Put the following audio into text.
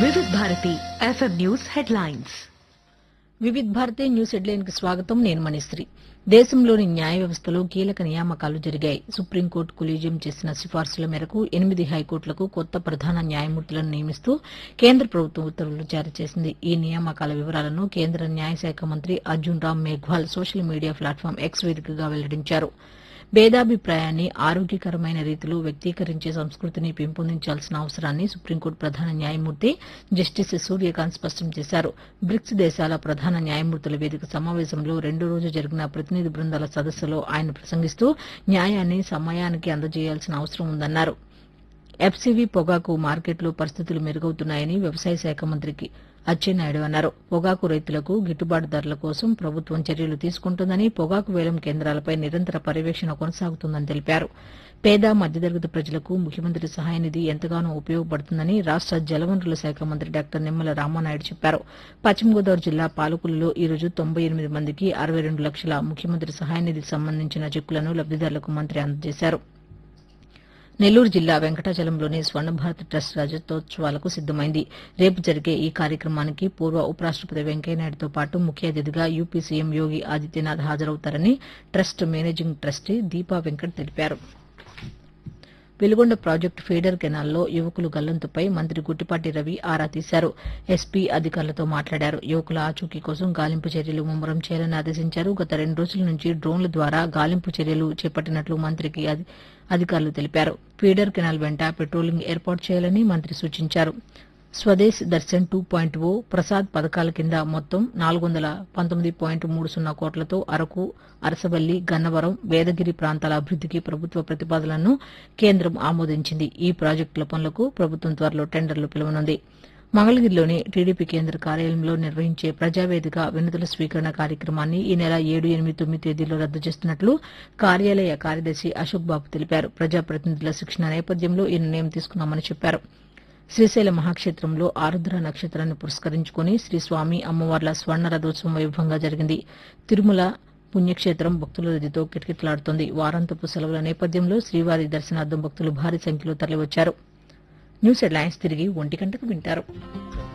వివిధ Bharati FM news headlines Vividh Bharati news headline కి స్వాగతం నేను మణిశ్రీ దేశంలోని న్యాయ వ్యవస్థలో కీలక నియామకాలు జరిగాయి సుప్రీంకోర్టు కొలీజియం చేసిన సిఫార్సుల మేరకు ఎనిమిది హైకోర్టులకు కొత్త ప్రధాన న్యాయమూర్తులను నియమిస్తూ కేంద్ర ప్రభుత్వం ఉత్తర్వులు జారీ చేసింది ఈ నియామకాల వివరాలను కేంద్ర న్యాయశాఖ మంత్రి Arjun Ram Meghwal social media platform X వేదికగా వెల్లడించారు భేదాభిప్రాయాన్ని ఆరోగ్యకరమైన రీతిలో వ్యక్తీకరించే సంస్కృతిని పెంపొందించాల్సిన అవసరాన్ని సుప్రీంకోర్టు ప్రధాన న్యాయమూర్తి జస్టిస్ సూర్యకాంత్ స్పష్టం చేశారు బ్రిక్స్ దేశాల ప్రధాన న్యాయమూర్తుల వేదిక సమావేశంలో రెండో రోజు జరిగిన ప్రతినిధి బృందాల సదస్సులో ఆయన ప్రసంగిస్తూ న్యాయాన్ని సమయానికి అందజేయాల్సిన అవసరం ఉందన్నారు ఎఫ్సీవీ పొగాకు మార్కెట్లో పరిస్థితులు మెరుగవుతున్నాయని వ్యవసాయ శాఖ మంత్రికి అచ్చెన్నాయుడు అన్నారు పొగాకు రైతులకు గిట్టుబాటు ధరల కోసం ప్రభుత్వం చర్యలు తీసుకుంటుందని పొగాకు వేలం కేంద్రాలపై నిరంతర పర్యవేక్షణ కొనసాగుతుందని తెలిపారు పేద మధ్యతరగతి ప్రజలకు ముఖ్యమంత్రి సహాయ నిధి ఎంతగానో ఉపయోగపడుతుందని రాష్ట జలవనరుల శాఖ మంత్రి డాక్టర్ నిమ్మల రామానాయుడు చెప్పారు పశ్చిమ గోదావరి జిల్లా పాలకులలో ఈ రోజు తొంభై ఎనిమిది మందికి అరవై రెండు లక్షల ముఖ్యమంత్రి సహాయ నిధికి సంబంధించిన చెక్కులను లబ్దిదారులకు మంత్రి అందజేశారు నెల్లూరు జిల్లా వెంకటాచలంలోని స్వర్ణ భారత్ ట్రస్ట్ రజతోత్సవాలకు సిద్దమైంది రేపు జరిగే ఈ కార్యక్రమానికి పూర్వ ఉపరాష్టపతి వెంకయ్యనాయుడుతో పాటు ముఖ్య అతిథిగా యూపీ సీఎం యోగి ఆదిత్యనాథ్ హాజరవుతారని trust managing trustee Deepa Venkat తెలిపారు వెలుగొండ ప్రాజెక్టు ఫీడర్ కెనాల్లో యువకులు గల్లంతుపై మంత్రి గుట్టిపాటి రవి ఆరా తీశారు ఎస్పీ అధికారులతో మాట్లాడారు యువకుల ఆచూకీ కోసం గాలింపు చర్యలు ముమ్మరం చేయాలని ఆదేశించారు గత రెండు రోజుల నుంచి డ్రోన్ల ద్వారా గాలింపు చర్యలు చేపట్టినట్లు మంత్రికి అధి- అధికారులు తెలిపారు ఫీడర్ కెనాల్ వెంట పెట్రోలింగ్ ఏర్పాటు చేయాలని మంత్రి సూచించారు Swadesh Darshan two point O Prasad పథకాల కింద మొత్తం నాలుగు వందల పంతొమ్మిది పాయింట్ మూడు సున్నా కోట్లతో అరకు అరసవల్లి గన్నవరం వేదగిరి ప్రాంతాల అభివృద్దికి ప్రభుత్వ ప్రతిపాదనలను కేంద్రం ఆమోదించింది ఈ ప్రాజెక్టుల పనులకు ప్రభుత్వం త్వరలో టెండర్లు పిలువనుంది మంగళగిరిలోని టీడీపీ కేంద్ర కార్యాలయంలో నిర్వహించే ప్రజావేదిక వినతుల స్వీకరణ కార్యక్రమాన్ని ఈ నెల ఏడు ఎనిమిది తొమ్మిది తేదీల్లో రద్దు చేస్తున్నట్లు కార్యాలయ కార్యదర్శి అశోక్ బాబు తెలిపారు ప్రజాప్రతినిధుల శిక్షణ నేపథ్యంలో ఈ నిర్ణయం తీసుకున్నామని చెప్పారు శ్రీశైల మహాక్షేత్రంలో ఆరుద్ర నక్షత్రాన్ని పురస్కరించుకుని శ్రీ స్వామి అమ్మవార్ల స్వర్ణ రథోత్సవం వైభవంగా జరిగింది తిరుమల పుణ్యక్షేత్రం భక్తుల రద్దీతో కిటకిటలాడుతోంది వారాంతపు సెలవుల నేపథ్యంలో శ్రీవారి దర్శనార్థం భక్తులు భారీ సంఖ్యలో తరలివచ్చారు న్యూస్ హెడ్లైన్స్ తిరిగి ఒంటి గంటకు వింటారు